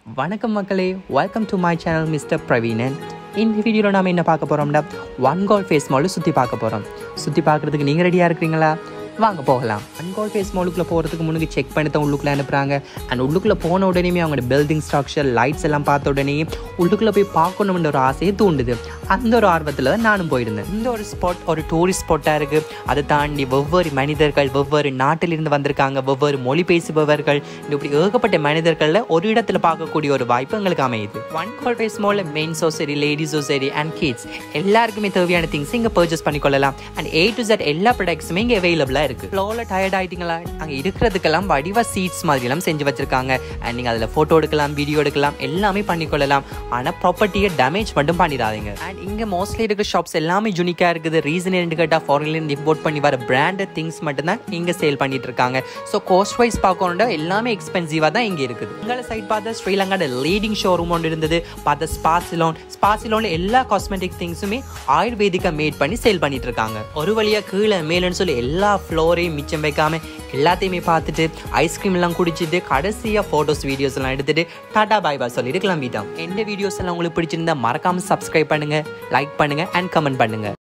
வணக்கம் மக்களே welcome to my channel mister Praveenan இந்த வீடியோவில் நாம் என்ன பார்க்க போகிறோம்னா ஒன் கோல் ஃபேஸ் மாலு சுற்றி பார்க்க போகிறோம் சுற்றி பார்க்குறதுக்கு நீங்கள் ரெடியாக இருக்கிறீங்களா வாங்க போகலாம் ஒன் கோல் ஃபேஸ் மாலுக்குள்ளே போகிறதுக்கு முன்னாடி செக் பண்ணி தான் உள்ளுக்குள்ளே அனுப்புகிறாங்க அண்ட் உள்ளுக்குள்ளே போன உடனேயுமே அவங்களோட பில்டிங் ஸ்ட்ரக்சர் லைட்ஸ் எல்லாம் பார்த்த உடனே உள்ளுக்குள்ளே போய் பார்க்கணுன்ற ஒரு ஆசையை தூண்டுது அந்த ஒரு ஆர்வத்தில் தான் நானும் போயிருந்தேன் இந்த ஒரு ஸ்பாட் ஒரு டூரிஸ்ட் ஸ்பாட்டாக இருக்குது அதை தாண்டி ஒவ்வொரு மனிதர்கள் ஒவ்வொரு நாட்டிலிருந்து வந்திருக்காங்க ஒவ்வொரு மொழி பேசுபவர்கள் இப்படி ஏகப்பட்ட மனிதர்களில் ஒரு இடத்துல பார்க்கக்கூடிய ஒரு வாய்ப்பு எங்களுக்கு அமையுது ஒன் கால் ஃபேஸ் மாலில் மென்ஸோ சரி லேடிஸோ சரி அண்ட் கிட்ஸ் எல்லாருக்குமே தேவையான திங்ஸ் இங்கே பர்ச்சேஸ் பண்ணிக்கொள்ளலாம் அண்ட் ஏ டு Z எல்லா ப்ராடக்ட்ஸுமே இங்கே அவைலபிளாக இருக்குது ஃப்ளோவில் டயர்ட் ஆகிட்டீங்களா அங்கே இருக்கிறதுக்கெல்லாம் வடிவா சீட்ஸ் மாதிரிலாம் செஞ்சு வச்சிருக்காங்க அண்ட் நீங்கள் அதில் ஃபோட்டோ எடுக்கலாம் வீடியோ எடுக்கலாம் எல்லாமே பண்ணிக்கொள்ளலாம் ஆனால் ப்ராப்பர்ட்டியை டேமேஜ் மட்டும் பண்ணிடாதீங்க அண்ட் இங்கே மோஸ்ட்லி இருக்கிற ஷாப்ஸ் எல்லாமே யூனிக்காக இருக்குது ரீசன் என்னன்னு கேட்டால் ஃபாரின்லேருந்து இம்போர்ட் பண்ணி வர பிராண்டட் திங்ஸ் மட்டும்தான் இங்கே சேல் பண்ணிட்டு இருக்காங்க ஸோ காஸ்ட் வைஸ் பார்க்கணும்னா எல்லாமே எக்ஸ்பென்சிவாக தான் இங்கே இருக்குது உங்களை சைட் பார்த்தா ஸ்ரீலங்காட லீடிங் ஷோரூம் ஒன்று இருந்தது பார்த்தா ஸ்பாசிலோன் ஸ்பாசிலோனில் எல்லா காஸ்மெட்டிக் திங்ஸுமே ஆயுர்வேதிக்காக மேட் பண்ணி சேல் பண்ணிட்டு இருக்காங்க ஒரு வழியாக கீழே மேலேன்னு சொல்லி எல்லா ஃப்ளோரையும் மிச்சம் வைக்காம எல்லாத்தையுமே பார்த்துட்டு ஐஸ்கிரீம் எல்லாம் குடிச்சிட்டு கடைசியாக ஃபோட்டோஸ் வீடியோஸ் எல்லாம் எடுத்துட்டு டாடா பாய் பாய் சொல்லிட்டு கிளம்பிட்டோம் எந்த வீடியோஸ் எல்லாம் உங்களுக்கு பிடிச்சிருந்தா மறக்காம சப்ஸ்கிரைப் பண்ணுங்க லைக் பண்ணுங்க அண்ட் கமெண்ட் பண்ணுங்க